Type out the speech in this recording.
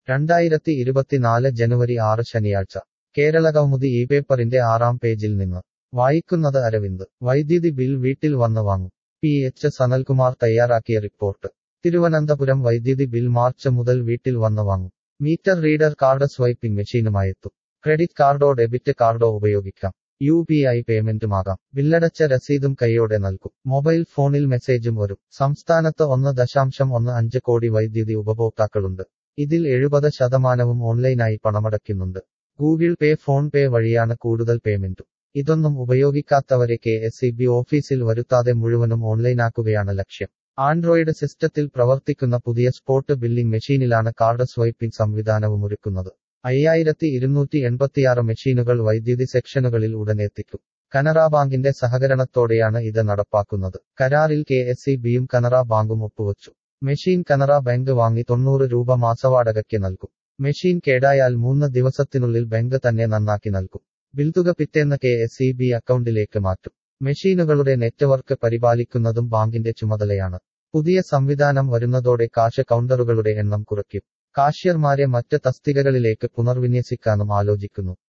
രണ്ടായിരത്തി ഇരുപത്തിനാല് ജനുവരി ആറ് ശനിയാഴ്ച കേരളകൗമുദി ഈ പേപ്പറിന്റെ ആറാം പേജിൽ നിന്ന് വായിക്കുന്നത് അരവിന്ദ് വൈദ്യുതി ബിൽ വീട്ടിൽ വന്ന് വാങ്ങും പി എച്ച് സനൽകുമാർ തയ്യാറാക്കിയ റിപ്പോർട്ട് തിരുവനന്തപുരം വൈദ്യുതി ബിൽ മാർച്ച് മുതൽ വീട്ടിൽ വന്ന് വാങ്ങും മീറ്റർ റീഡർ കാർഡ് സ്വൈപ്പിംഗ് മെഷീനുമായെത്തും ക്രെഡിറ്റ് കാർഡോ ഡെബിറ്റ് കാർഡോ ഉപയോഗിക്കാം യു പി ഐ പേയ്മെന്റുമാകാം ബില്ലടച്ച രസീതും കൈയോടെ നൽകും മൊബൈൽ ഫോണിൽ മെസ്സേജും വരും സംസ്ഥാനത്ത് ഒന്ന് ദശാംശം ഒന്ന് അഞ്ച് കോടി വൈദ്യുതി ഉപഭോക്താക്കളുണ്ട് ഇതിൽ എഴുപത് ശതമാനവും ഓൺലൈനായി പണമടയ്ക്കുന്നുണ്ട് ഗൂഗിൾ പേ ഫോൺ പേ വഴിയാണ് കൂടുതൽ പേയ്മെന്റും ഇതൊന്നും ഉപയോഗിക്കാത്തവരെ കെ എസ് ഇ ബി ഓഫീസിൽ വരുത്താതെ മുഴുവനും ഓൺലൈനാക്കുകയാണ് ലക്ഷ്യം ആൻഡ്രോയിഡ് സിസ്റ്റത്തിൽ പ്രവർത്തിക്കുന്ന പുതിയ സ്പോട്ട് ബില്ലിംഗ് മെഷീനിലാണ് കാർഡ് സ്വൈപ്പിംഗ് സംവിധാനവും ഒരുക്കുന്നത് അയ്യായിരത്തി ഇരുന്നൂറ്റി എൺപത്തിയാറ് മെഷീനുകൾ വൈദ്യുതി സെക്ഷനുകളിൽ ഉടനെത്തിക്കും കനറ ബാങ്കിന്റെ സഹകരണത്തോടെയാണ് ഇത് നടപ്പാക്കുന്നത് കരാറിൽ കെ എസ് ഇ ബിയും കനറ ബാങ്കും ഒപ്പുവച്ചു മെഷീൻ കനറ ബാങ്ക് വാങ്ങി തൊണ്ണൂറ് രൂപ മാസവാടകയ്ക്ക് നൽകും മെഷീൻ കേടായാൽ മൂന്ന് ദിവസത്തിനുള്ളിൽ ബാങ്ക് തന്നെ നന്നാക്കി നൽകും ബിൽതുക പിറ്റേന്ന് കെ എസ് ഇ ബി അക്കൗണ്ടിലേക്ക് മാറ്റും മെഷീനുകളുടെ നെറ്റ്വർക്ക് പരിപാലിക്കുന്നതും ബാങ്കിന്റെ ചുമതലയാണ് പുതിയ സംവിധാനം വരുന്നതോടെ കാശ് കൗണ്ടറുകളുടെ എണ്ണം കുറയ്ക്കും കാഷ്യർമാരെ മറ്റ് തസ്തികകളിലേക്ക് പുനർവിന്യസിക്കാനും ആലോചിക്കുന്നു